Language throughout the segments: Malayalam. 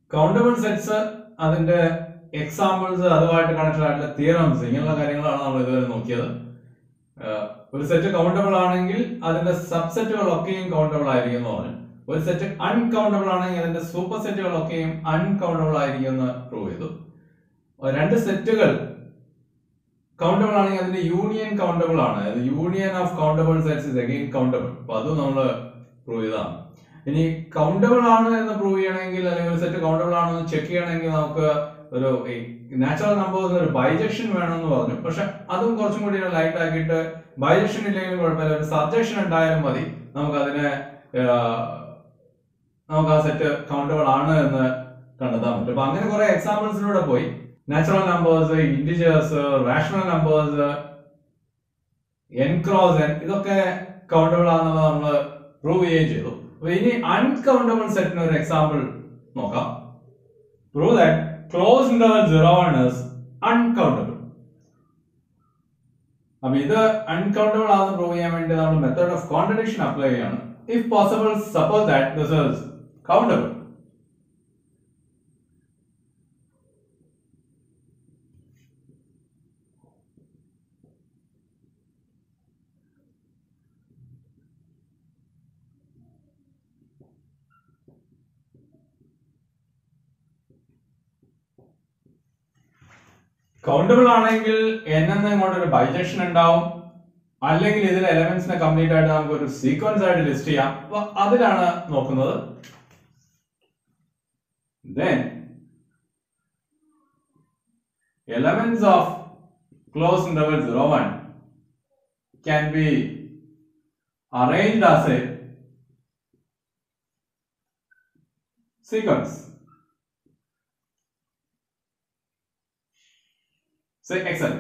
കൗണ്ടബിൾ സെറ്റ്സ് അതിന്റെ എക്സാമ്പിൾസ് അതുമായിട്ട് കണക്റ്റഡ് ആയിട്ടുള്ള തിയറംസ് ഇങ്ങനെയുള്ള കാര്യങ്ങളാണ് നമ്മൾ ഇതുവരെ നോക്കിയത് ആഹ് ഒരു സെറ്റ് കൗണ്ടബിൾ ആണെങ്കിൽ അതിന്റെ സബ്സെറ്റുകളൊക്കെയും കൗണ്ടബിൾ ആയിരിക്കും എന്ന് പറഞ്ഞു ഒരു സെറ്റ് അൺകൗണ്ടബിൾ ആണെങ്കിൽ അതിന്റെ സൂപ്പർ സെറ്റുകളൊക്കെയും അൺകൗണ്ടബിൾ ആയിരിക്കും എന്ന് പ്രൂവ് ചെയ്തു രണ്ട് സെറ്റുകൾ കൗണ്ടബിൾ ആണെങ്കിൽ അതിന്റെ യൂണിയൻ കൗണ്ടബിൾ ആണ് union of countable sets is again countable അപ്പൊ അതും നമ്മൾ പ്രൂവ് ചെയ്തതാണ് ഇനി കൗണ്ടബിൾ ആണ് എന്ന് പ്രൂവ് ചെയ്യണമെങ്കിൽ അല്ലെങ്കിൽ ഒരു സെറ്റ് കൗണ്ടബിൾ ആണെന്ന് ചെക്ക് ചെയ്യണമെങ്കിൽ നമുക്ക് ഒരു നാച്ചുറൽ നമ്പേഴ്സ് ഒരു ബൈജക്ഷൻ വേണമെന്ന് പറഞ്ഞു പക്ഷെ അതും കുറച്ചും കൂടി ലൈറ്റ് ആക്കിയിട്ട് ബൈജക്ഷൻ ഇല്ലെങ്കിലും കുഴപ്പമില്ല ഒരു സബ്ജക്ഷൻ ഉണ്ടായാലും മതി നമുക്ക് അതിനെ നമുക്ക് ആ സെറ്റ് കൗണ്ടബിൾ ആണ് എന്ന് കണ്ടെത്താൻ പറ്റും അപ്പൊ അങ്ങനെ കുറെ എക്സാമ്പിൾസിലൂടെ പോയി natural numbers integers rational numbers N cross N ഇതൊക്കെ കൗണ്ടബിൾ ആണെന്നുള്ളത് നമ്മൾ പ്രൂവ് ചെയ്യുകയും ചെയ്തു അപ്പൊ ഇനി അൺകൗണ്ടബിൾ സെറ്റിന് ഒരു എക്സാമ്പിൾ നോക്കാം prove that closed interval zero one is uncountable അപ്പൊ ഇത് അൺകൗണ്ടബിൾ ആണെന്ന് പ്രൂവ് ചെയ്യാൻ വേണ്ടി നമ്മൾ മെത്തേഡ് ഓഫ് കോൺട്രഡിക്ഷൻ അപ്ലൈ ചെയ്യാണ് if possible suppose that this is countable countable ആണെങ്കിൽ n എന്ന ഇങ്ങോട്ട് ഒരു ബൈജക്ഷൻ ഉണ്ടാവും അല്ലെങ്കിൽ ഇതിലെ എലമെന്റ്സിനെ കംപ്ലീറ്റ് ആയിട്ട് നമുക്ക് ഒരു സീക്വൻസ് ആയിട്ട് ലിസ്റ്റ് ചെയ്യാം അപ്പൊ അതിലാണ് നോക്കുന്നത് then elements of closed interval 0 1 can be arranged as a sequence say xn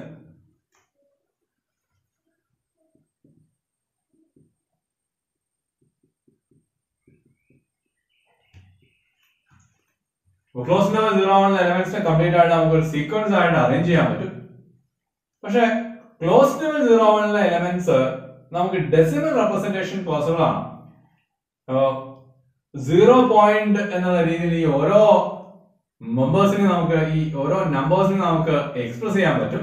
closed number zero ആണെന്ന എലമെന്റ്സിനെ കംപ്ലീറ്റ് ആയിട്ട് നമുക്ക് ഒരു സീക്വൻസ് ആയിട്ട് അറേഞ്ച് ചെയ്യാൻ പറ്റും പക്ഷെ ക്ലോസ് നമ്പർ സീറോ ആണെന്ന എലമെന്റ്സ് നമുക്ക് ഡെസിമൽ റെപ്രസെന്റേഷൻ പോസിബിൾ ആണ് സീറോ പോയിന്റ് എന്നുള്ള രീതിയിൽ ഈ ഓരോ മെമ്പേഴ്സിനെ നമുക്ക് ഈ ഓരോ നമ്പേഴ്സിനെ നമുക്ക് എക്സ്പ്രസ് ചെയ്യാൻ പറ്റും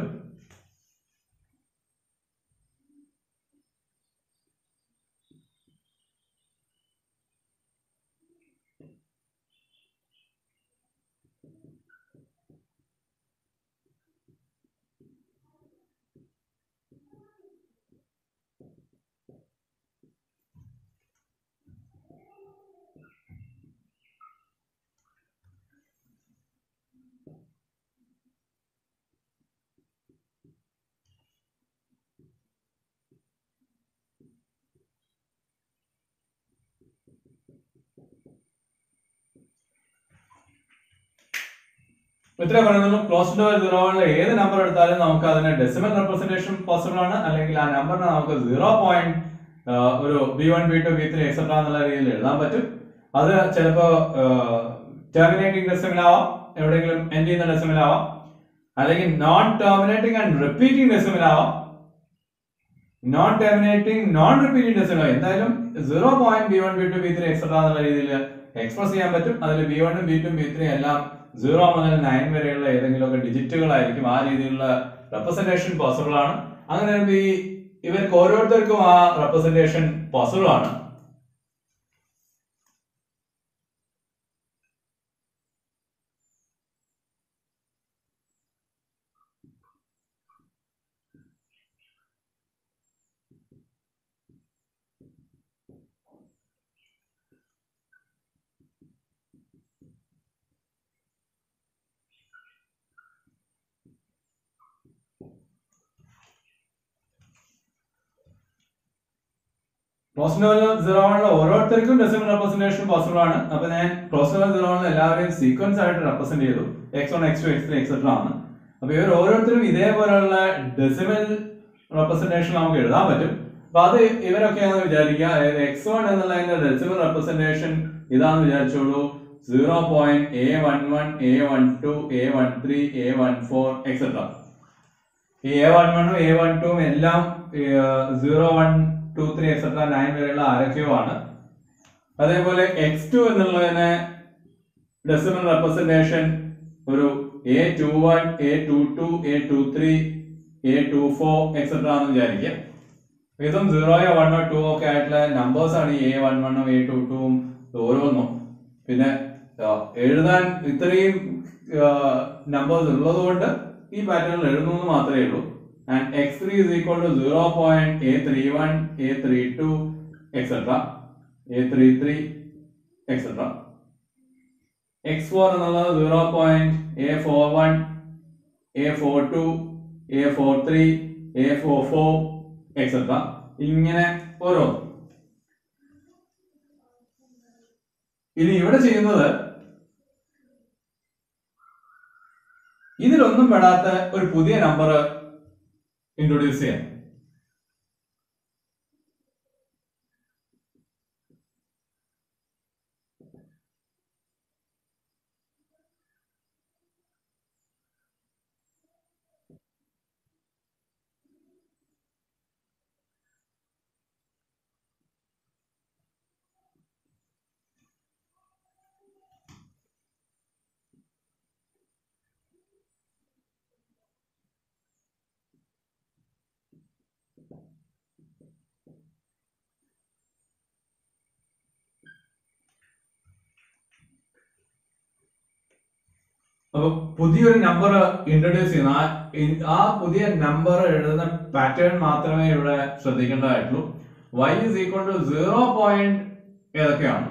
ഇത്ര പറയുന്നുള്ളൂ ക്ലോസ് ഇന്റർവൽ സീറോ ആണുള്ള ഏത് നമ്പർ എടുത്താലും നമുക്ക് അതിന് ഡെസിമൽ റെപ്രസെന്റേഷൻ പോസിബിൾ ആണ് അല്ലെങ്കിൽ ആ നമ്പറിനെ നമുക്ക് സീറോ പോയിന്റ് ഒരു b one b two b three etcetera എന്നുള്ള രീതിയിൽ എഴുതാൻ പറ്റും അത് ചിലപ്പോ ടെർമിനേറ്റിംഗ് ഡെസിമൽ ആവാം എവിടെയെങ്കിലും എൻഡ് ചെയ്യുന്ന ഡെസിമൽ ആവാം അല്ലെങ്കിൽ non terminating and repeating decimal ആവാം non terminating non repeating decimal എന്തായാലും zero point b one b two b three etcetera എന്നുള്ള രീതിയിൽ എക്സ്പ്രസ് ചെയ്യാൻ പറ്റും അതിൽ ബി വണ്ണും ബി ടും ബി ത്രീ എല്ലാം സീറോ മുതൽ നയൻ വരെയുള്ള ഏതെങ്കിലുമൊക്കെ ഡിജിറ്റുകളായിരിക്കും ആ രീതിയിലുള്ള റെപ്രസെന്റേഷൻ പോസിബിൾ ആണ് അങ്ങനെ വരുമ്പോ ഈ ഇവർക്ക് ഓരോരുത്തർക്കും ആ റെപ്രസെന്റേഷൻ പോസിബിൾ ആണ് ക്ലോസ് ലെവൽ സീറോ ആണുള്ള ഓരോരുത്തർക്കും ഡെസിമൽ റെപ്രസെന്റേഷൻ പോസിബിൾ ആണ് അപ്പൊ ഞാൻ ക്ലോസ് ലെവൽ സീറോ ആണുള്ള എല്ലാവരെയും സീക്വൻസ് ആയിട്ട് റെപ്രസെന്റ് ചെയ്തു x one x two x three etcetera ആണ് അപ്പൊ ഇവർ ഓരോരുത്തരും ഇതേപോലെയുള്ള ഡെസിമൽ റെപ്രസെന്റേഷൻ നമുക്ക് എഴുതാൻ പറ്റും അപ്പൊ അത് ഇവരൊക്കെയാണെന്ന് വിചാരിക്കുക അതായത് എക്സ് വൺ എന്നുള്ളതിന്റെ ഡെസിമൽ റെപ്രസെന്റേഷൻ ഇതാന്ന് വിചാരിച്ചോളൂ zero point a one one a one two a one three a one four etcetera ഈ എ വൺ വണ്ണും എ വൺ ടുവും എല്ലാം zero one two three etcetera nine വരെയുള്ള ആരൊക്കെയോ ആണ് അതേപോലെ എക്സ് ടു എന്നുള്ളതിനെ ഡെസിമൽ റെപ്രസെന്റേഷൻ ഒരു a two one a two two a two three a two four etcetera എന്ന് വിചാരിക്കാം ഇതും സീറോയോ വണ്ണോ ടു ഒക്കെ ആയിട്ടുള്ള നമ്പേഴ്സ് ആണ് ഈ എ വൺ വണ്ണും എ ടു ടുവും ഓരോന്നും പിന്നെ ആ, എഴുതാൻ ഇത്രയും നമ്പേഴ്സ് ഉള്ളത് കൊണ്ട് ഈ പാറ്റേണിൽ എഴുതുന്നു മാത്രമേ ഉള്ളൂ and x three is equal to zero point a three one a three two etcetera a three three etcetera x four എന്നുള്ളത് zero point a four one a four two a four three a four four etcetera ഇങ്ങനെ ഓരോ ഇനി ഇവിടെ ചെയ്യുന്നത് ഇതിലൊന്നും പെടാത്ത ഒരു പുതിയ നമ്പർ ഇൻട്രൊഡ്യൂസ് ചെയ്യാം അപ്പൊ പുതിയൊരു നമ്പർ ഇൻട്രൊഡ്യൂസ് ചെയ്യുന്നു ആ ഇൻ- ആ പുതിയ നമ്പർ എഴുതുന്ന പാറ്റേൺ മാത്രമേ ഇവിടെ ശ്രദ്ധിക്കേണ്ടതായിട്ടുള്ളൂ y is equal to zero point ഏതൊക്കെയാണ്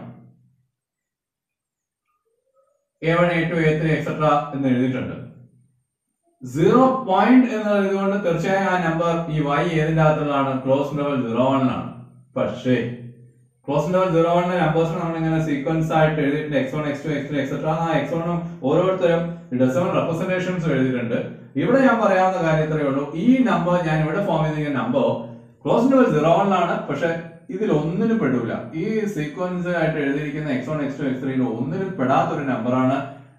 a one a two a three etcetera എന്ന് എഴുതിയിട്ടുണ്ട് സീറോ പോയിന്റ് എന്ന് എഴുതിക്കൊണ്ട് തീർച്ചയായും ആ നമ്പർ ഈ y ഏതിന്റെ അകത്തുള്ളതാണ് ക്ലോസ് ലെവൽ സീറോ വണ്ണിലാണ് പക്ഷേ ക്ലോസ് ലെവൽ സീറോ വണ്ണിലെ നമ്പേഴ്സ് നമ്മൾ ഇങ്ങനെ സീക്വൻസ് ആയിട്ട് എഴുതിയിട്ടുണ്ട് x one x two x three etcetera ആ എക്സ് വണ്ണും ഓരോരുത്തരും ഡെസിമൽ റെപ്രസെന്റേഷൻസ് എഴുതിയിട്ടുണ്ട് ഇവിടെ ഞാൻ പറയാവുന്ന കാര്യം ഇത്രയേ ഉള്ളൂ ഈ നമ്പർ ഞാൻ ഇവിടെ ഫോം ചെയ്തിരിക്കുന്ന നമ്പർ ക്ലോസ് ലെവൽ സീറോ വണ്ണിലാണ് പക്ഷെ ഇതിൽ ഒന്നിനും പെടില്ല ഈ സീക്വൻസ് ആയിട്ട് എഴുതിയിരിക്കുന്ന x one x two x ത്രീയിൽ ഒന്നിനും പെടാത്ത ഒരു നമ്പറാണ്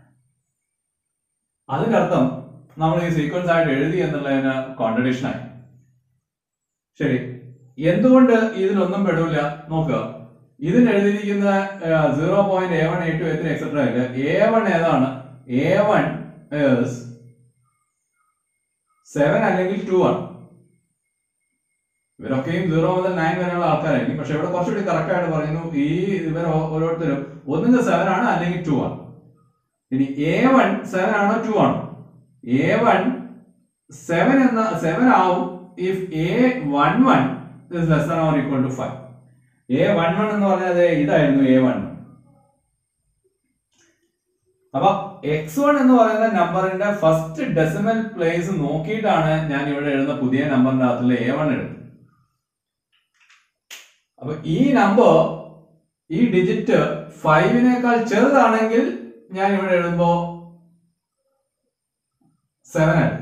അതിന്റെ അർത്ഥം നമ്മൾ ഈ സീക്വൻസ് ആയിട്ട് എഴുതി എന്നുള്ളതിന് കോൺട്രഡിക്ഷൻ ആയി ശരി എന്തുകൊണ്ട് ഇതിലൊന്നും പെടില്ല നോക്കുക ഇതിന് എഴുതിയിരിക്കുന്ന zero point a one a two a three etcetera a one ഏതാണ് എ വൺ സെവൻ അല്ലെങ്കിൽ ടു ആണ് ഇവരൊക്കെയും സീറോ മുതൽ നയൻ വരെയുള്ള ആൾക്കാരായിരിക്കും പക്ഷെ ഇവിടെ കുറച്ചുകൂടി കറക്റ്റ് ആയിട്ട് പറയുന്നു ഈ ഇവർ ഓ- ഓരോരുത്തരും ഒന്നുകിൽ സെവൻ ആണ് അല്ലെങ്കിൽ ടു ആണ് ഇനി എ വൺ സെവൻ ആണോ ടു ആണോ എ വൺ സെവൻ എന്ന സെവൻ ആവും if a one one is less than or equal to five a one one എന്ന് പറഞ്ഞത് ഇതായിരുന്നു എ വൺ അപ്പൊ എക്സ് വൺ എന്ന് പറയുന്ന നമ്പറിന്റെ ഫസ്റ്റ് ഡെസിമൽ പ്ലേസ് നോക്കിയിട്ടാണ് ഞാൻ ഇവിടെ എഴുതുന്ന പുതിയ നമ്പറിന്റെ അകത്തുള്ള എ വൺ എഴുതുന്നത് അപ്പൊ ഈ നമ്പർ ഈ ഡിജിറ്റ് ഫൈവിനേക്കാൾ ചെറുതാണെങ്കിൽ ഞാൻ ഇവിടെ എഴുതുമ്പോ സെവൻ ആയിരുന്നു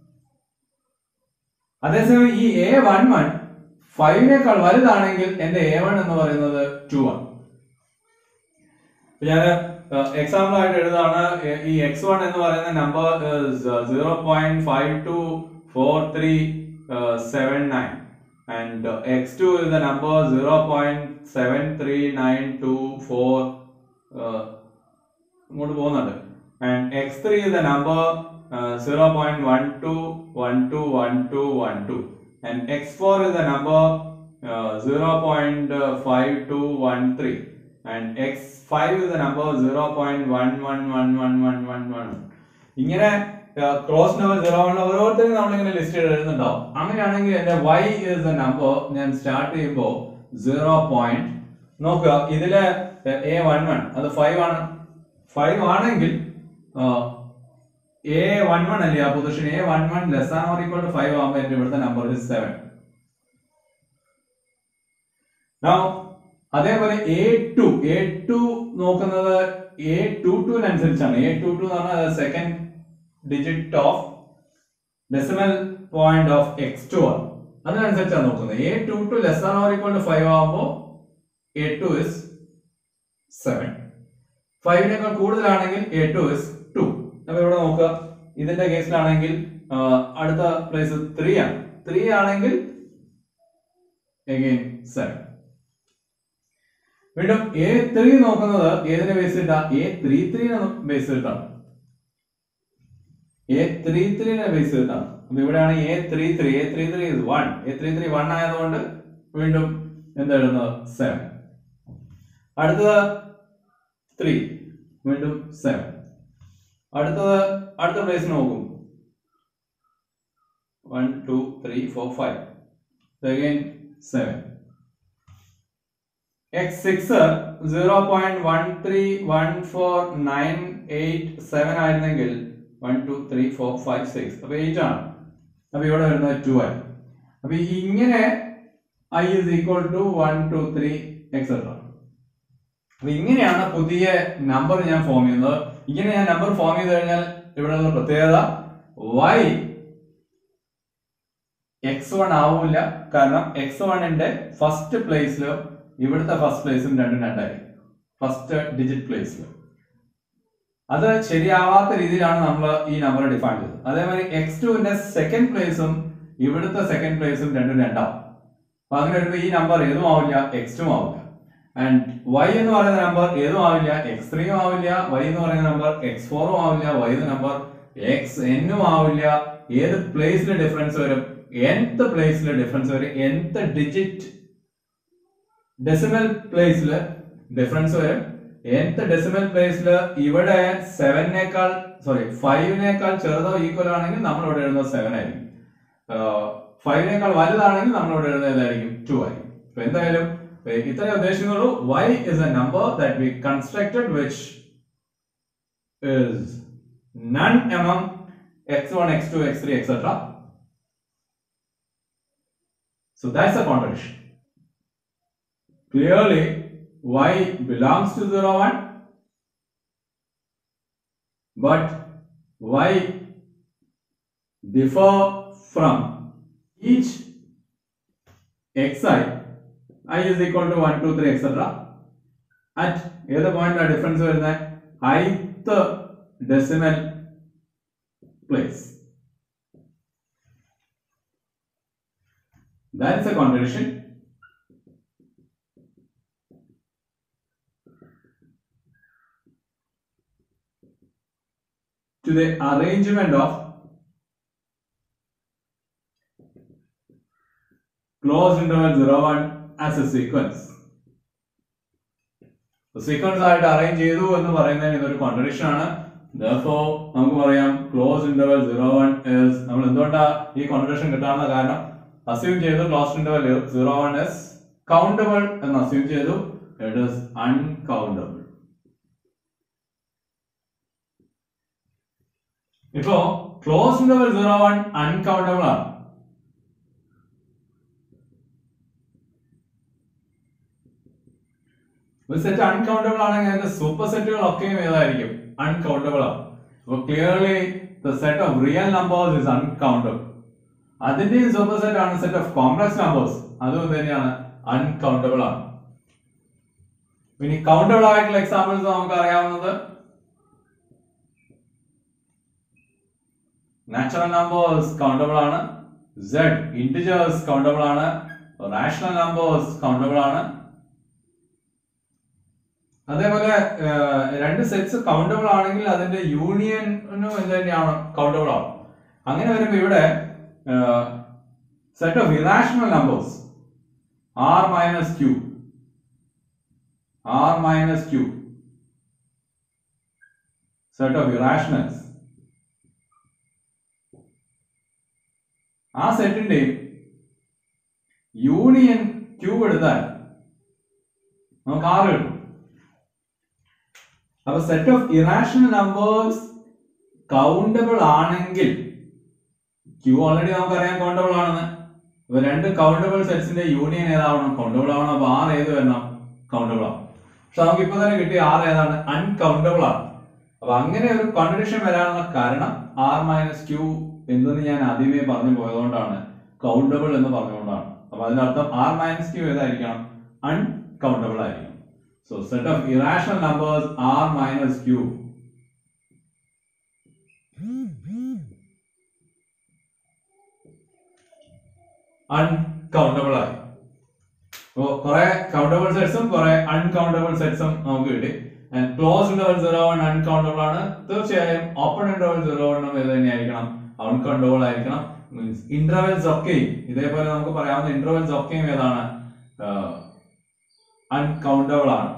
അതേസമയം ഈ എ വൺ വൺ ഫൈവിനേക്കാൾ വലുതാണെങ്കിൽ എന്റെ എ വൺ എന്ന് പറയുന്നത് ടു ആണ് ഞാൻ എക്സാമ്പിൾ ആയിട്ട് എഴുതാണ് എ- ഈ എക്സ് വൺ എന്ന് പറയുന്ന number zero point five two four three seven nine and x two is the number zero point seven three nine two four ഇങ്ങോട്ട് പോകുന്നുണ്ട് and x three is the number zero point one two one two one two one two and x four is the number zero point five two one three and x five is the number zero point one one one one one one one ഇങ്ങനെ ക്രോസ് നമ്പർ സീറോ വൺ ഓരോരുത്തരും നമ്മളിങ്ങനെ ലിസ്റ്റ് എഴുതുന്നുണ്ടാവും അങ്ങനെയാണെങ്കിൽ എന്റെ y ഇസ് ദ നമ്പർ ഞാൻ സ്റ്റാർട്ട് ചെയ്യുമ്പോൾ സീറോ പോയിന്റ് നോക്കുക ഇതില് എ വൺ വൺ അത് ഫൈവ് ആണ് ഫൈവ് ആണെങ്കിൽ എ വൺ വൺ അല്ലേ ആ position a one one less than or equal to five ആകുമ്പോൾ എന്റെ ഇവിടുത്തെ നമ്പർ സെവൻ അതേപോലെ എ ടു എ ടു നോക്കുന്നത് എ ടു ടുവിനനുസരിച്ചാണ് എ ടു ടു എന്ന് പറഞ്ഞാൽ second digit of decimal point of x two ആണ് അതിനനുസരിച്ചാണ് നോക്കുന്നത് എ ടു ടു ലെസ് ആർ ഓർ ഈക്വൽ ടു ഫൈവ് ആകുമ്പോൾ എ ടു ഇസ് സെവൻ ഫൈവിനേക്കാൾ കൂടുതലാണെങ്കിൽ എ ടു ഇസ് ടു അപ്പൊ ഇവിടെ നോക്കുക ഇതിന്റെ കേസിലാണെങ്കിൽ ആ, അടുത്ത പ്ലേസ് ത്രീ ആണ് ത്രീ ആണെങ്കിൽ അഗെയിൻ സെവൻ വീണ്ടും എ ത്രീ നോക്കുന്നത് ഏതിനെ ബേസ് ചെയ്തിട്ടാ എ ത്രീ ത്രീനെ ബേസ് ചെയ്തിട്ടാണ് എ ത്രീ ത്രീനെ ബേസ് ചെയ്തിട്ടാണ് അപ്പൊ ഇവിടെയാണ് a three three a three three one a three three one ആയതുകൊണ്ട് വീണ്ടും എന്താ എഴുതുന്നത് സെവൻ അടുത്തത് ത്രീ വീണ്ടും സെവൻ അടുത്തത് അടുത്ത പ്ലേസ് നോക്കും one two three four five again seven x six zero point one three one four nine eight seven ആയിരുന്നെങ്കിൽ one two three four five six അപ്പൊ എയ്റ്റ് ആണ് അപ്പൊ ഇവിടെ വരുന്നത് ടു ആയി അപ്പൊ ഇങ്ങനെ i is equal to one two three etcetera അപ്പൊ ഇങ്ങനെയാണ് പുതിയ നമ്പർ ഞാൻ ഫോം ചെയ്യുന്നത് ഇങ്ങനെ ഞാൻ നമ്പർ ഫോം ചെയ്ത് കഴിഞ്ഞാൽ ഇവിടെ ഉള്ള പ്രത്യേകത y എക്സ് വൺ ആവില്ല കാരണം എക്സ് വണ്ണിന്റെ ഫസ്റ്റ് പ്ലേസിലും ഇവിടുത്തെ ഫസ്റ്റ് പ്ലേസും രണ്ടും രണ്ടായിരിക്കും ഫസ്റ്റ് ഡിജിറ്റ് പ്ലേസിൽ അത് ശരിയാവാത്ത രീതിയിലാണ് നമ്മൾ ഈ നമ്പർ ഡിഫൈൻ ചെയ്തത് അതേമാതിരി എക്സ് ടുവിന്റെ സെക്കൻഡ് പ്ലേസും ഇവിടുത്തെ സെക്കൻഡ് പ്ലേസും രണ്ടും രണ്ടാവും അപ്പൊ അങ്ങനെ വരുമ്പോൾ ഈ നമ്പർ ഏതും ആവില്ല എക്സ് ടു ആവില്ല ആൻഡ് വൈ എന്ന് പറയുന്ന നമ്പർ ഏതും ആവില്ല എക്സ് ത്രീയും ആവില്ല വൈ എന്ന് പറയുന്ന നമ്പർ എക്സ് ഫോറും ആവില്ല വൈ എന്ന നമ്പർ എക്സ് എന്നും ആവില്ല ഏത് പ്ലേസിൽ ഡിഫറൻസ് വരും nth പ്ലേസിൽ ഡിഫറൻസ് വരും nth ഡിജിറ്റ് ഡെസിമൽ പ്ലേസിൽ ഡിഫറൻസ് വരും nth ഡെസിമൽ പ്ലേസിൽ ഇവിടെ സെവനേക്കാൾ സോറി ഫൈവിനേക്കാൾ ചെറുതോ ഈക്വൽ ആണെങ്കിൽ നമ്മൾ ഇവിടെ എഴുതുന്നത് സെവൻ ആയിരിക്കും ഫൈവിനേക്കാൾ വലുതാണെങ്കിൽ നമ്മൾ ഇവിടെ എഴുതുന്നത് ഏതായിരിക്കും ടു ആയിരിക്കും അപ്പൊ എന്തായാലും ഏർ ഇത്രേ ഉദ്ദേശിക്കുന്നുള്ളൂ y is a number that we constructed which is none among x1 x2 x3 etc so that's a contradiction clearly y belongs to 0 1 but y differ from each xi i is equal to 1 2 3 etc at ഏത് പോയിന്റാണ് ഡിഫറൻസ് വരുന്നത് ith decimal place That's a contradiction. To the arrangement of closed interval 0 1 as a sequence. Sequence ആയിട്ട് അറേഞ്ച് ചെയ്തു എന്ന് പറയുന്നതിന് ഇതൊരു കോൺട്രഡിക്ഷൻ ആണ് Therefore, നമുക്ക് പറയാം ക്ലോസ് ഇന്റർവൽ സീറോ വൺ നമ്മൾ എന്തുകൊണ്ടാ ഈ കോൺട്രഡിക്ഷൻ കിട്ടാനുള്ള കാരണം അസ്യൂം ചെയ്തു closed interval zero one is countable എന്ന് അസ്യൂം ചെയ്തു ഇറ്റ് ഇസ് അൺകൗണ്ടബിൾ ഇപ്പോ closed interval zero one uncountable ആണ് ഒരു സെറ്റ് അൺകൗണ്ടബിൾ ആണെങ്കിൽ അതിന്റെ സൂപ്പർ സെറ്റുകളൊക്കെയും ഏതായിരിക്കും അൺകൗണ്ടബിൾ ആണ് അപ്പൊ clearly the set of real numbers is uncountable അതിന്റെയും സൂപ്പർ സെറ്റ് ആണ് സെറ്റ് ഓഫ് കോംപ്ലക്സ് നമ്പേഴ്സ് അതും തന്നെയാണ് അൺകൗണ്ടബിൾ ആണ് ഇനി കൗണ്ടബിൾ ആയിട്ടുള്ള എക്സാമ്പിൾസ് നമുക്ക് അറിയാവുന്നത് നാച്ചുറൽ നമ്പേഴ്സ് കൗണ്ടബിൾ ആണ് സെഡ് ഇന്റിജേഴ്സ് കൗണ്ടബിൾ ആണ് റാഷണൽ നമ്പേഴ്സ് കൗണ്ടബിൾ ആണ് അതേപോലെ ഏർ, രണ്ട് സെറ്റ്സ് കൗണ്ടബിൾ ആണെങ്കിൽ അതിന്റെ യൂണിയനും എന്ത് തന്നെയാണ് കൗണ്ടബിൾ ആണ് അങ്ങനെ വരുമ്പോൾ ഇവിടെ set of irrational numbers R minus Q R minus Q set of irrationals ആ സെറ്റിന്റെയും യൂണിയൻ ക്യൂബ് എടുത്താൽ നമുക്ക് ആറ് കിട്ടും അപ്പൊ set of irrational numbers countable ആണെങ്കിൽ ക്യൂ ഓൾറെഡി നമുക്കറിയാം കൗണ്ടബിൾ ആണെന്ന് അപ്പൊ രണ്ട് കൗണ്ടബിൾ സെറ്റ്സിന്റെ യൂണിയൻ ഏതാവണം കൗണ്ടബിൾ ആവണം അപ്പൊ ആർ ഏത് വരണം കൗണ്ടബിൾ ആവും പക്ഷെ നമുക്ക് ഇപ്പൊ തന്നെ കിട്ടിയ ആർ ഏതാണ് അൺകൗണ്ടബിൾ ആണ് അപ്പൊ അങ്ങനെ ഒരു കോൺട്രഡിക്ഷൻ വരാനുള്ള കാരണം ആർ മൈനസ് ക്യൂ എന്തെന്ന് ഞാൻ ആദ്യമേ പറഞ്ഞു പോയതുകൊണ്ടാണ് കൗണ്ടബിൾ എന്ന് പറഞ്ഞുകൊണ്ടാണ് അപ്പൊ അതിനർത്ഥം ആർ മൈനസ് ക്യൂ ഏതായിരിക്കണം അൺകൗണ്ടബിൾ ആയിരിക്കണം So set of irrational numbers r minus q. Uncountable ആയി അപ്പോൾ കുറെ കൗണ്ടബിൾ സെറ്റ്സും കുറെ അൺകൗണ്ടബിൾ സെറ്റ്സും നമുക്ക് കിട്ടി and closed interval zero one uncountable ആണ് തീർച്ചയായും ഓപ്പൺ ഇന്റർവൽ സീറോ വണ്ണും ഇത് തന്നെയായിരിക്കണം അൺകൗണ്ടബിൾ ആയിരിക്കണം മീൻസ് ഇന്റർവെൽസ് ഒക്കെയും ഇതേപോലെ നമുക്ക് പറയാവുന്ന ഇന്റർവെൽസ് ഒക്കെയും ഏതാണ് അൺകൗണ്ടബിൾ ആണ്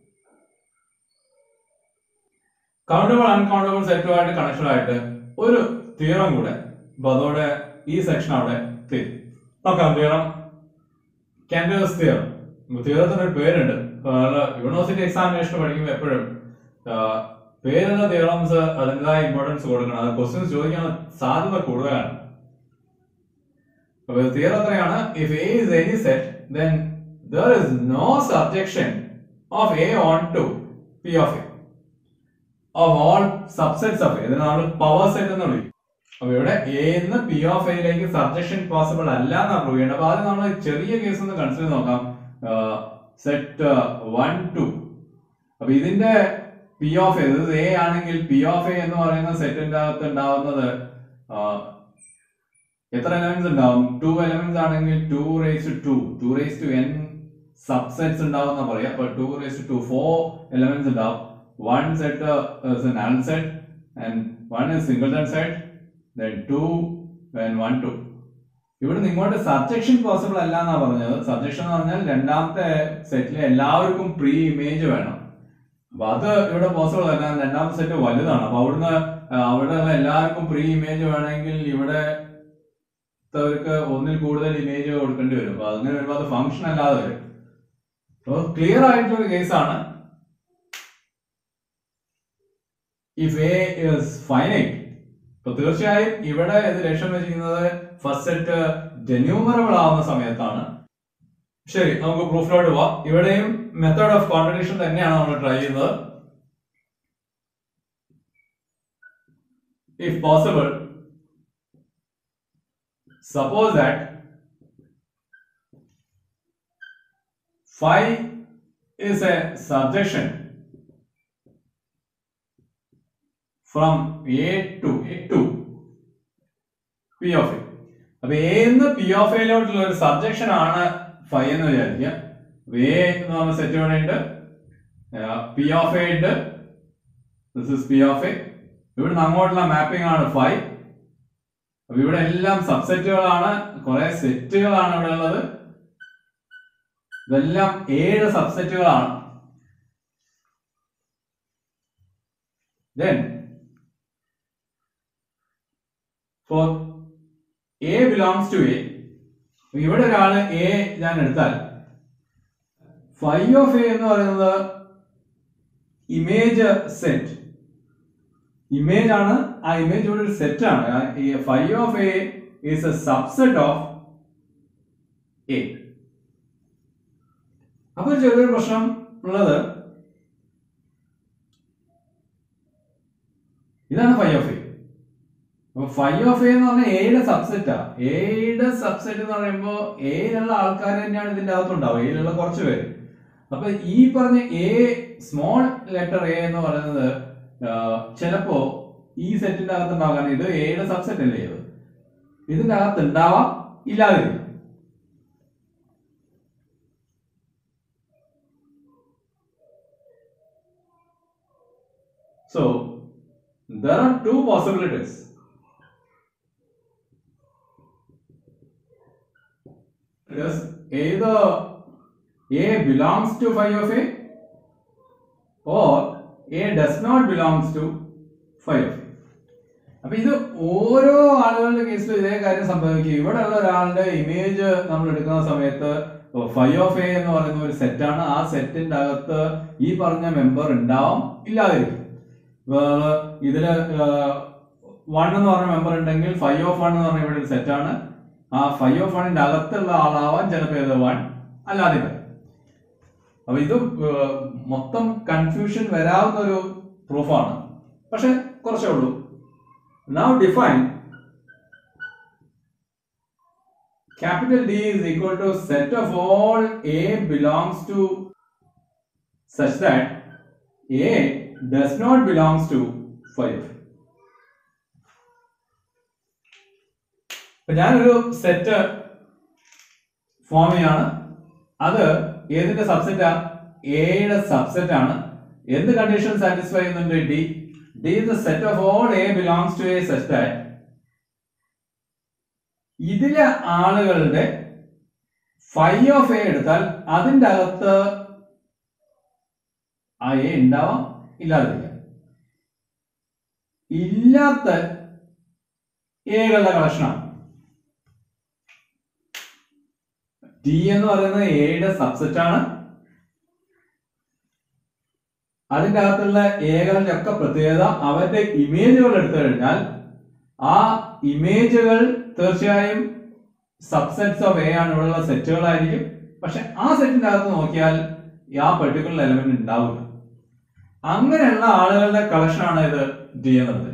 കൗണ്ടബിൾ അൺകൗണ്ടബിൾ സെറ്റുമായിട്ട് കണക്ഷൻ ആയിട്ട് ഒരു തിയറം കൂടെ അപ്പൊ അതോടെ ഈ സെക്ഷൻ അവിടെ തീരും നോക്കാം തിയറം കാൻഡേഴ്സ് തിയറം തിയറത്തിന് ഒരു പേരുണ്ട് യൂണിവേഴ്സിറ്റി എക്സാമിനേഷൻ പഠിക്കുമ്പോൾ എപ്പോഴും പേരുള്ള തിയറംസ് അതിൻ്റെതായ ഇമ്പോർട്ടൻസ് കൊടുക്കണം അത് ക്വസ്റ്റ്യൻസ് ചോദിക്കാൻ സാധ്യത കൂടുതലാണ് അപ്പൊ തിയറം എത്രയാണ് if A is any set then there is no surjection of A onto P of A of all subsets of ഇതിനെ നമ്മൾ പവർ സെറ്റ് എന്ന് വിളിക്കും അപ്പൊ ഇവിടെ എ എന്ന് പി ഓഫ് എയിലേക്ക് സബ്ജക്ഷൻ പോസിബിൾ അല്ല എന്നാ പ്രൂവ് ചെയ്യേണ്ടത് അപ്പൊ ആദ്യം നമ്മൾ ചെറിയ കേസ് ഒന്ന് കൺസിഡർ നോക്കാം സെറ്റ് വൺ ടു അപ്പൊ ഇതിന്റെ പി ഓഫ് എ ഇത് എ ആണെങ്കിൽ പി ഓഫ് എ എന്ന് പറയുന്ന സെറ്റിന്റെ അകത്ത് ഉണ്ടാവുന്നത് ആ, എത്ര എലമെന്റ്സ് ഉണ്ടാവും ടു എലമെന്റ്സ് ആണെങ്കിൽ two raise to two raise to n subsets ഉണ്ടാവും എന്നാ പറയാം അപ്പൊ two raise to four elements ഉണ്ടാവും one set uh, is an null set and one is singleton set then two and one two ഇവിടെ ഇങ്ങോട്ട് സബ്ജക്ഷൻ പോസിബിൾ അല്ല എന്നാ പറഞ്ഞത് സബ്ജക്ഷൻ എന്ന് പറഞ്ഞാൽ രണ്ടാമത്തെ സെറ്റിലെ എല്ലാവർക്കും പ്രീ ഇമേജ് വേണം അപ്പൊ അത് ഇവിടെ പോസിബിൾ അല്ല രണ്ടാമത്തെ സെറ്റ് വലുതാണ് അപ്പൊ അവിടുന്ന് ആ, അവിടെ ഉള്ള എല്ലാവർക്കും പ്രീ ഇമേജ് വേണമെങ്കിൽ ഇവിടെ അവർക്ക് ഒന്നിൽ കൂടുതൽ ഇമേജ് കൊടുക്കേണ്ടി വരും അപ്പൊ അങ്ങനെ വരുമ്പോൾ അത് ഫംഗ്ഷൻ അല്ലാതെ വരും അപ്പോൾ ക്ലിയർ ആയിട്ടുള്ള ഒരു കേസാണ് ഇഫ് എ ഇസ് ഫൈനൈറ്റ് അപ്പൊ തീർച്ചയായും ഇവിടെ ഇത് ലക്ഷ്യം വെച്ചിരിക്കുന്നത് ഫസ്റ്റ് സെറ്റ് ജന്യൂമറബിൾ ആവുന്ന സമയത്താണ് ശരി നമുക്ക് പ്രൂഫിലോട്ട് പോവാം ഇവിടെയും മെത്തേഡ് ഓഫ് കോൺട്രഡിക്ഷൻ തന്നെയാണ് നമ്മൾ ട്രൈ ചെയ്യുന്നത് if possible suppose that phi is a subjection from A to A to P of A. അപ്പൊ എ എന്ന് പി ഓഫ് എയിലോട്ടുള്ള ഒരു സബ്ജക്ഷൻ ആണ് ഫൈവ് എന്ന് വിചാരിക്കുക അപ്പൊ എ എന്ന് പറഞ്ഞ സെറ്റ് ഇവിടെ ഉണ്ട് പി ഓഫ് എ ഉണ്ട് this is P of A ഇവിടുന്ന് അങ്ങോട്ടുള്ള മാപ്പിംഗ് ആണ് ഫൈവ് അപ്പൊ ഇവിടെ എല്ലാം സബ്സെറ്റുകളാണ് കുറെ സെറ്റുകളാണ് ഇവിടെ ഉള്ളത് ഇതെല്ലാം ഏഴ് സബ്സെറ്റുകളാണ് then for a belongs to a ഇവിടെ ഒരാള് എ ഞാൻ എടുത്താൽ ഫൈവ് ഓഫ് എ എന്ന് പറയുന്നത് ഇമേജ് സെറ്റ് ഇമേജ് ആണ് ആ ഇമേജ് ഇവിടെ ഒരു സെറ്റ് ആണ് phi of a is a subset of A അപ്പൊ ഒരു ചെറിയൊരു പ്രശ്നം ഉള്ളത് ഇതാണ് ഫൈവ് ഓഫ് എ അപ്പൊ ഫൈവ് ഓഫ് എ എന്ന് പറഞ്ഞാൽ എയുടെ സബ്സെറ്റാ എയുടെ സബ്സെറ്റ് എന്ന് പറയുമ്പോൾ എയിലുള്ള ആൾക്കാർ തന്നെയാണ് ഇതിന്റെ അകത്തുണ്ടാവുക എയിലുള്ള കുറച്ച് പേര് അപ്പൊ ഈ പറഞ്ഞ എ സ്മോൾ ലെറ്റർ എ എന്ന് പറയുന്നത് ആ, ചിലപ്പോ ഈ സെറ്റിന്റെ അകത്ത് ഉണ്ടാവാൻ കാരണം ഇത് എയുടെ സബ്സെറ്റ് അല്ലേ ഇത് ഇതിന്റെ അകത്ത് ഉണ്ടാവാം ഇല്ലാതിരിക്കും So there are two possibilities. Because either A belongs to phi of A or A does not belongs to phi of A. അപ്പൊ ഇത് ഓരോ ആളുകളുടെ കേസിലും ഇതേ കാര്യം സംഭവിക്കും ഇവിടെ ഉള്ള ഒരാളുടെ ഇമേജ് നമ്മൾ എടുക്കുന്ന സമയത്ത് ഫൈവ് ഓഫ് എ എന്ന് പറയുന്ന ഒരു സെറ്റാണ് ആ സെറ്റിന്റെ അകത്ത് ഈ പറഞ്ഞ മെമ്പർ ഉണ്ടാവാം ഇല്ലാതിരിക്കും വേറെ ഇതില് വൺ എന്ന് പറഞ്ഞ മെമ്പർ ഉണ്ടെങ്കിൽ ഫൈവ് ഓഫ് വൺ എന്ന് പറഞ്ഞ ഇവിടെ ഒരു സെറ്റാണ് ആ ഫൈവ് ഓഫ് വണ്ണിന്റെ അകത്തുള്ള ആളാവാൻ ചിലപ്പോൾ ഇത് വൺ അല്ലാതെ വരും അപ്പൊ ഇത് ഏർ, മൊത്തം കൺഫ്യൂഷൻ വരാവുന്ന ഒരു പ്രൂഫാണ് പക്ഷെ കുറച്ചേ ഉള്ളൂ now define capital D is equal to set of all A belongs to such that A does not belongs to 5. അപ്പൊ ഞാനൊരു സെറ്റ് ഫോം ചെയ്യാണ് അത് ഏതിന്റെ സബ്സെറ്റാ എയുടെ സബ്സെറ്റ് ആണ് എന്ത് കണ്ടീഷൻ സാറ്റിസ്ഫൈ ചെയ്യുന്നുണ്ട് D D is the set of all a belongs to A set that ഇതിലെ ആളുകളുടെ ഫൈ ഓഫ് എ എടുത്താൽ അതിന്റെ അകത്ത് ആ എ ഉണ്ടാവാം ഇല്ലാതിരിക്കാം ഇല്ലാത്ത എകളുടെ കളക്ഷനാണ് ടി എന്ന് പറയുന്നത് എയുടെ സബ്സെറ്റ് ആണ് അതിന്റെ അകത്തുള്ള എകളുടെ ഒക്കെ പ്രത്യേകത അവരുടെ ഇമേജുകൾ എടുത്തു കഴിഞ്ഞാൽ ആ ഇമേജുകൾ തീർച്ചയായും സബ്സെറ്റ്സ് ഓഫ് എ ആണ് ഇവിടെയുള്ള സെറ്റുകളായിരിക്കും പക്ഷെ ആ സെറ്റിന്റെ അകത്ത് നോക്കിയാൽ ആ പെർട്ടിക്കുലർ എലമെന്റ് ഉണ്ടാവില്ല അങ്ങനെയുള്ള ആളുകളുടെ കളക്ഷൻ ആണ് ഇത് ഡി എന്നുള്ളത്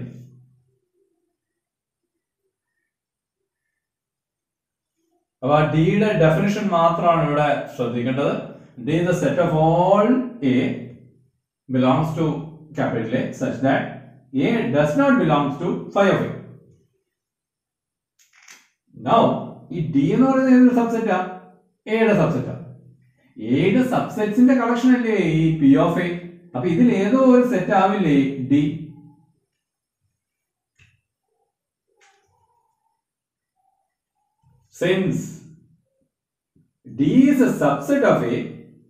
അപ്പൊ ആ ഡിയുടെ ഡെഫിനിഷൻ മാത്രമാണ് ഇവിടെ ശ്രദ്ധിക്കേണ്ടത് D the set of all a belongs to capital A such that A does not belongs to phi of a now ഈ ഡി എന്ന് പറയുന്നത് ഏതൊരു സബ്സെറ്റാ എയുടെ സബ്സെറ്റാ എയുടെ സബ്സെറ്റ്സിന്റെ കളക്ഷൻ അല്ലേ ഈ പി ഓഫ് എ അപ്പൊ ഇതിൽ ഏതോ ഒരു സെറ്റ് ആവില്ലേ D since D is a subset of A,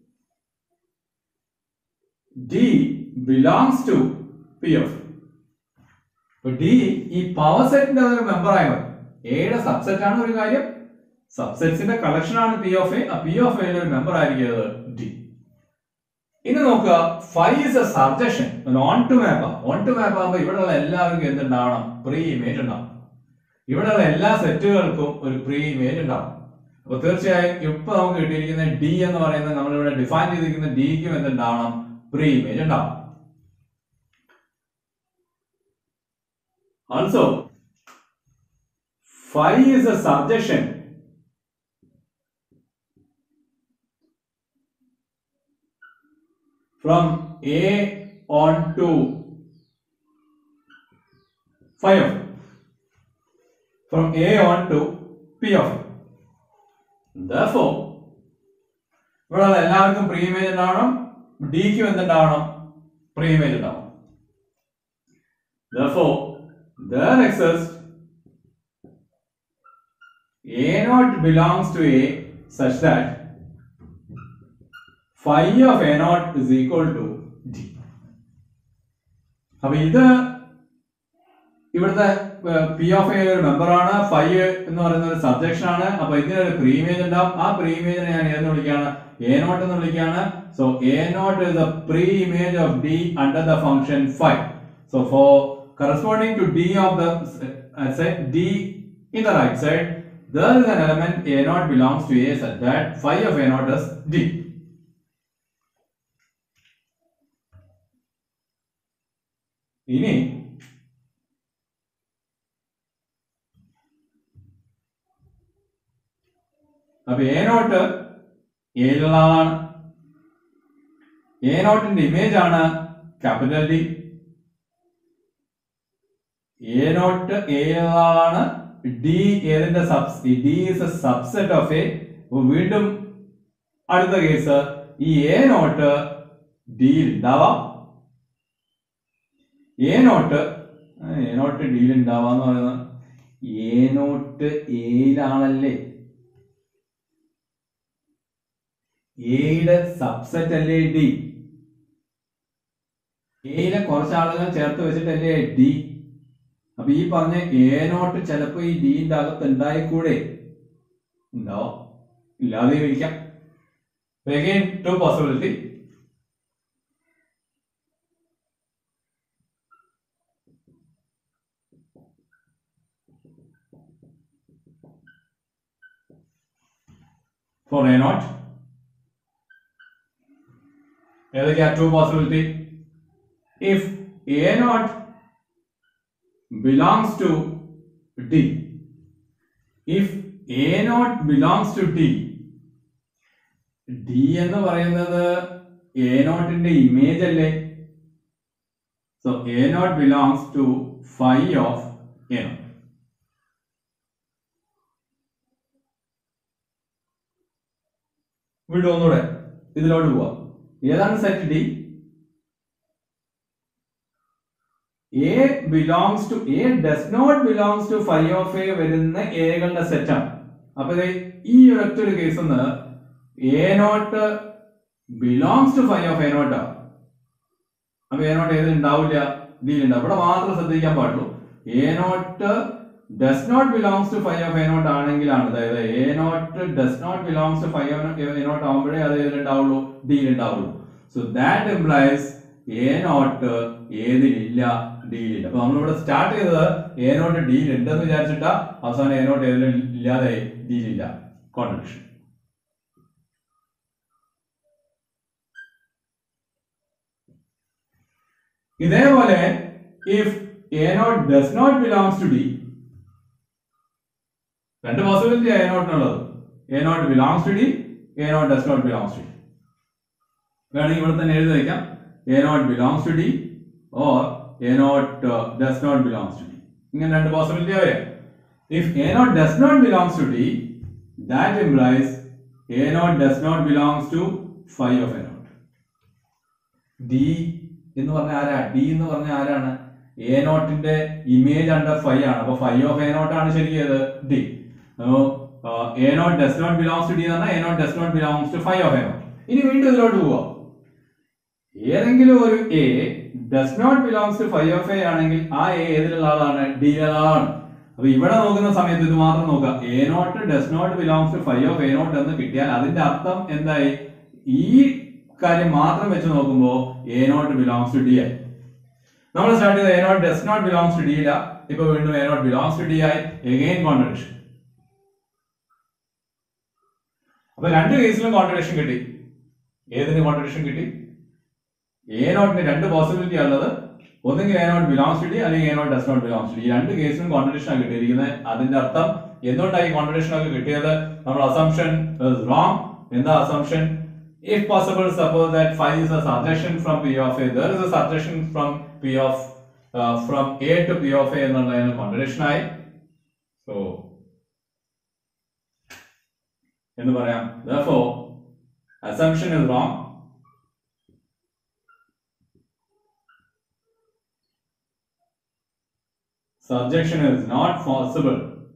D belongs to P of A. അപ്പൊ ഡി ഈ പവർ സെറ്റിന്റെ ഒരു മെമ്പർ ആയ മതി എയുടെ സബ്സെറ്റ് ആണ് ഒരു കാര്യം സബ്സെറ്റ്സിന്റെ കളക്ഷൻ ആണ് പി ഓഫ് എ ആ പി ഓഫ് എയുടെ ഒരു മെമ്പർ ആയിരിക്കുന്നത് ഡി ഇനി നോക്കുക phi is a surjection onto map onto map ആകുമ്പോൾ ഇവിടെയുള്ള എല്ലാവർക്കും എന്തുണ്ടാവണം പ്രീ ഇമേജ് ഉണ്ടാവും ഇവിടെയുള്ള എല്ലാ സെറ്റുകൾക്കും ഒരു പ്രീ ഇമേജ് ഉണ്ടാവും അപ്പൊ തീർച്ചയായും ഇപ്പൊ നമുക്ക് കിട്ടിയിരിക്കുന്ന ഡി എന്ന് പറയുന്നത് നമ്മളിവിടെ ഡിഫൈൻ ചെയ്തിരിക്കുന്ന ഡിക്കും എന്തുണ്ടാവണം പ്രീ ഇമേജ് ഉണ്ടാവും also phi is a surjection from A on to phi of A. From A on to P of A. Therefore, ഇവിടെ എല്ലാവർക്കും പ്രീ ഇമേജ് ഉണ്ടാവണം ഡിക്കും എന്തുണ്ടാവണം പ്രീ ഇമേജ് ഉണ്ടാവണം Therefore, there exists A naught belongs to A such that phi of A naught is equal to D. അപ്പൊ ഇത് ഇവിടുത്തെ പി ഓഫ് എ ഒരു മെമ്പർ ആണ് ഫൈ എന്ന് പറയുന്ന ഒരു സബ്ജക്ഷൻ ആണ് അപ്പൊ ഇതിനൊരു പ്രീമേജ് ഉണ്ടാവും ആ പ്രീമേജിനെ ഞാൻ ഏതെന്ന് വിളിക്കുകയാണ് എ നോട്ട് എന്ന് വിളിക്കുകയാണ് so A naught is the preimage of D under the function phi so for corresponding to d of the uh, set d in the right side there is an element a naught belongs to a such that phi of a naught is d ഇനി അപ്പൊ എ നോട്ട് ഏഴിലുള്ള ആളാണ് എ നോട്ടിന്റെ ഇമേജ് ആണ് ക്യാപിറ്റൽ ഡി എ നോട്ട് ഏഴിലുള്ള ആളാണ് ഡി ഏതിന്റെ സബ്സ് D is a subset of A വീണ്ടും അടുത്ത കേസ് ഈ എ നോട്ട് ഡിയിൽ ഉണ്ടാവാം എ നോട്ട് എ നോട്ട് ഡിയിൽ ഉണ്ടാവാന്ന് പറയുന്നത് എ നോട്ട് എയിലാണല്ലേ എയുടെ സബ്സെറ്റ് അല്ലേ ഡി എയിലെ കുറച്ച് ആളുകൾ ചേർത്ത് വെച്ചിട്ടല്ലേ ഡി അപ്പൊ ഈ പറഞ്ഞ എ നോട്ട് ചിലപ്പോ ഈ ഡിന്റെ അകത്ത് ഉണ്ടായിക്കൂടെ ഉണ്ടോ ഇല്ലാതെ ഇരിക്കാം again two possibility for a naught ഏതൊക്കെയാ two possibility if A naught belongs to D. If A naught belongs to D, D എന്ന് പറയുന്നത് A നോട്ടിന്റെ ഇമേജ് അല്ലേ so A naught belongs to phi of A naught വീണ്ടും ഒന്നുകൂടെ ഇതിലോട്ട് പോവാം ഏതാണ് set D A belongs to A does not belongs to phi of A വരുന്ന എകളുടെ സെറ്റാണ് അപ്പൊ ഇത് ഈ ഒരൊറ്റ ഒരു case A naught belongs to phi of A നോട്ടാ അപ്പൊ എ നോട്ട് ഏതിൽ ഉണ്ടാവില്ല ഡിയിൽ ഉണ്ടാവും ഇവിടെ മാത്രം ശ്രദ്ധിക്കാൻ പാടുള്ളൂ A naught does not belongs to phi of A naught ആണെങ്കിലാണ് അതായത് A naught does not belongs to five A naught ആകുമ്പോഴേ അത് ഏതിലുണ്ടാവുള്ളൂ ഡിയിൽ ഉണ്ടാവുള്ളൂ so that implies A naught ഏതിലില്ല ഡിയിലില്ല അപ്പൊ നമ്മളിവിടെ സ്റ്റാർട്ട് ചെയ്തത് എ നോട്ട് ഡിയിൽ ഉണ്ടെന്ന് വിചാരിച്ചിട്ടാ അവസാനം എ നോട്ട് ഏതിലും ഇല്ലാതെ ഡിയിലില്ല കോൺട്രഡിക്ഷൻ ഇതേപോലെ if A naught does not belongs to D രണ്ട് പോസിബിലിറ്റി എ നോട്ടിനുള്ളത് A naught belongs to D A naught does not belongs to D വേണമെങ്കിൽ ഇവിടെ തന്നെ എഴുതി വയ്ക്കാം A naught belongs to D or A naught does not belongs to D ഇങ്ങനെ രണ്ട് പോസിബിലിറ്റി വരെ if A naught does not belongs to D that implies A naught does not belongs to phi of A naught D എന്ന് പറഞ്ഞ ആരാ ഡി എന്ന് പറഞ്ഞ ആരാണ് എ നോട്ടിന്റെ ഇമേജ് അണ്ടർ ഫൈവ് ആണ് അപ്പൊ ഫൈവ് ഓഫ് എ നോട്ട് ആണ് ശരിയത് D A naught does not belongs to D എന്ന് പറഞ്ഞാൽ A naught does not belongs to phi of A naught ഇനി വീണ്ടും ഇതിലോട്ട് പോവാം ഏതെങ്കിലും ഒരു A does not belongs to phi of A ആണെങ്കിൽ ആ എ ഏതിലുള്ള ആളാണ് ഡിയിലുള്ള ആളാണ് അപ്പൊ ഇവിടെ നോക്കുന്ന സമയത്ത് ഇത് മാത്രം നോക്കുക A naught does not belongs to phi of A naught എന്ന് കിട്ടിയാൽ അതിന്റെ അർത്ഥം എന്തായി ഈ കാര്യം മാത്രം വെച്ച് നോക്കുമ്പോൾ A naught belongs to D ആയി നമ്മൾ സ്റ്റാർട്ട് ചെയ്ത A naught does not belongs to D ഇല്ല ഇപ്പൊ വീണ്ടും A naught belongs to D ആയി എഗെയിൻ കോൺട്രഡിക്ഷൻ അപ്പൊ രണ്ട് കേസിലും കോൺട്രഡിക്ഷൻ കിട്ടി ഏതിന് കോൺട്രഡിക്ഷൻ കിട്ടി എ നോട്ടിന് രണ്ട് പോസിബിലിറ്റി ഉള്ളത് ഒന്നുകിൽ A naught belongs to D അല്ലെങ്കിൽ A naught does not belongs to D ഈ രണ്ട് കേസിലും കോൺട്രഡിക്ഷൻ ആണ് കിട്ടിയിരിക്കുന്നത് അതിന്റെ അർത്ഥം എന്തുകൊണ്ടാണ് ഈ കോൺട്രഡിക്ഷൻ ഒക്കെ കിട്ടിയത് നമ്മൾ അസംഷൻ റോങ് എന്താ assumption if possible suppose that phi is a surjection from p of a there is a surjection from p of uh, from a to p of a എന്നുള്ളതിന് കോൺട്രഡിക്ഷൻ ആയി സോ എന്ന് പറയാം therefore assumption is wrong surjection is not possible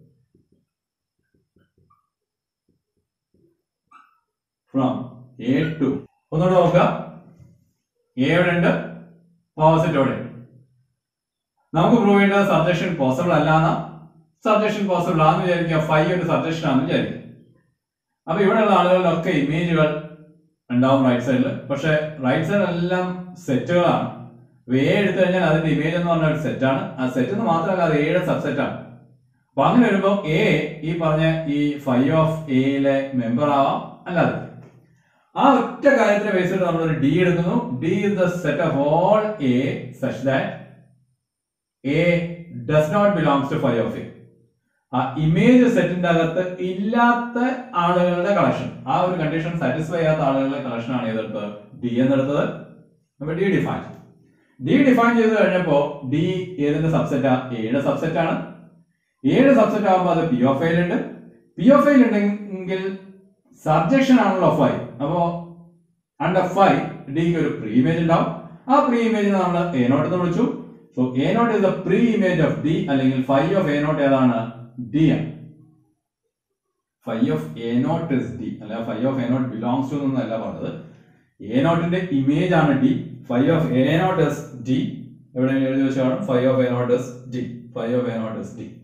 from A to ഒന്നുകൂടെ നോക്കുക എ എവിടെ ഉണ്ട് ഓപ്പോസിറ്റ് എവിടെ ഉണ്ട് നമുക്ക് പ്രൂവ് ചെയ്യേണ്ടത് സബ്ജക്ഷൻ പോസിബിൾ അല്ലാന്ന സബ്ജക്ഷൻ പോസിബിൾ ആണെന്ന് വിചാരിക്കുക ഫൈവ് ഒരു സബ്ജക്ഷൻ ആണെന്ന് വിചാരിക്കുക അപ്പൊ ഇവിടെയുള്ള ആളുകളിലൊക്കെ ഇമേജുകൾ ഉണ്ടാവും റൈറ്റ് സൈഡിൽ പക്ഷെ റൈറ്റ് സൈഡ് എല്ലാം സെറ്റുകളാണ് എ എടുത്തു കഴിഞ്ഞാൽ അതിന്റെ ഇമേജ് എന്ന് പറഞ്ഞ ഒരു സെറ്റാണ് ആ സെറ്റ് എന്ന് മാത്രമല്ല അത് എയുടെ സബ്സെറ്റ് ആണ് അപ്പൊ അങ്ങനെ വരുമ്പോൾ എ ഈ പറഞ്ഞ ഈ ഫൈവ് ഓഫ് എയിലെ മെമ്പർ ആവാം അല്ലാതെ ആ ഒറ്റ കാര്യത്തിന് ബേസ് ചെയ്ത് നമ്മൾ ഒരു ഡി എടുക്കുന്നു D is the set of all A such that A does not belongs to phi of A ആ ഇമേജ് സെറ്റിന്റെ അകത്ത് ഇല്ലാത്ത ആളുകളുടെ കളക്ഷൻ ആ ഒരു കണ്ടീഷൻ സാറ്റിസ്ഫൈ ചെയ്യാത്ത ആളുകളുടെ കളക്ഷൻ ആണ് ഏതെടുത്തത് ഡി എന്നെടുത്തത് അപ്പൊ ഡി ഡിഫൈൻ ഡി ഡിഫൈൻ ചെയ്ത് കഴിഞ്ഞപ്പോ ഡി ഏതിന്റെ സബ്സെറ്റാ എയുടെ സബ്സെറ്റ് ആണ് എയുടെ സബ്സെറ്റ് ആകുമ്പോൾ അത് പി ഓഫ് എയിൽ ഉണ്ട് പി ഓഫ് എയിൽ ഉണ്ടെങ്കിൽ സബ്ജക്ഷൻ ആണല്ലോ ഫൈവ് അപ്പോ അണ്ടർ ഫൈവ് ഡിക്ക് ഒരു പ്രീ ഇമേജ് ഉണ്ടാവും ആ പ്രീ ഇമേജിനെ നമ്മൾ എ നോട്ട് എന്ന് വിളിച്ചു so A naught is the preimage of D അല്ലെങ്കിൽ ഫൈവ് ഓഫ് എ നോട്ട് ഏതാണ് ഡി ആണ് phi of A naught is D അല്ല phi of A naught belongs to എന്നല്ല പറഞ്ഞത് എ നോട്ടിന്റെ ഇമേജ് ആണ് D phi of A naught is D എവിടെയെങ്കിലും എഴുതി വെച്ച് കാണും phi of A naught is D phi of A naught is D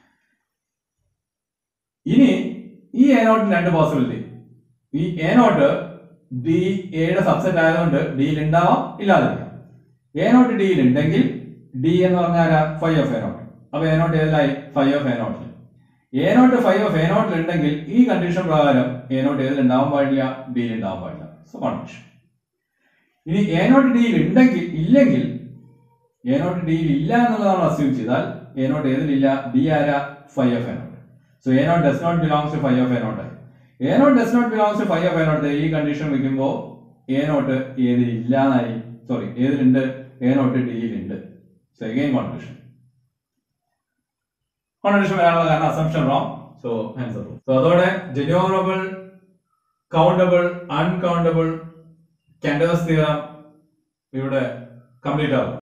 ഇനി ഈ എ നോട്ടിന് രണ്ട് പോസിബിലിറ്റി ഈ എ നോട്ട് ഡി എയുടെ സബ്സെറ്റ് ആയതുകൊണ്ട് ഡിയിൽ ഉണ്ടാവാം ഇല്ലാതിരിക്കാം എ നോട്ട് ഡിയിൽ ഉണ്ടെങ്കിൽ ഡി എന്ന് പറഞ്ഞാൽ ഫൈവ് ഓഫ് എ നോട്ട് അപ്പൊ എ നോട്ട് ഏതിലായി ഫൈവ് ഓഫ് എ നോട്ടിൽ A naught phi of A നോട്ടിൽ ഉണ്ടെങ്കിൽ ഈ കണ്ടീഷൻ പ്രകാരം എ നോട്ട് ഏതിൽ ഉണ്ടാവാൻ പാടില്ല ഡിയിൽ ഉണ്ടാവാൻ പാടില്ല സോ കണ്ടീഷൻ ഇനി എ നോട്ട് ഡിയിൽ ഉണ്ടെങ്കിൽ ഇല്ലെങ്കിൽ എ നോട്ട് ഡിയിൽ ഇല്ല എന്നുള്ളത് നമ്മൾ അസ്യൂം ചെയ്താൽ എ നോട്ട് ഏതിലില്ല ഡി ആരാ phi of A naught so A naught does not belongs to phi of A naught A naught does not belongs to phi of A naught ഈ കണ്ടീഷൻ വെക്കുമ്പോൾ എ നോട്ട് ഏതിലില്ല എന്നായി സോറി ഏതിലുണ്ട് എ നോട്ട് ഡിയിലുണ്ട് സോ എഗെയിൻ കോൺട്രഡിക്ഷൻ കോൺട്രഡിക്ഷൻ വരാനുള്ള കാരണം assumption wrong so answer so അതോടെ denumerable countable uncountable Cantor's theorem ഇവിടെ കംപ്ലീറ്റ് ആവും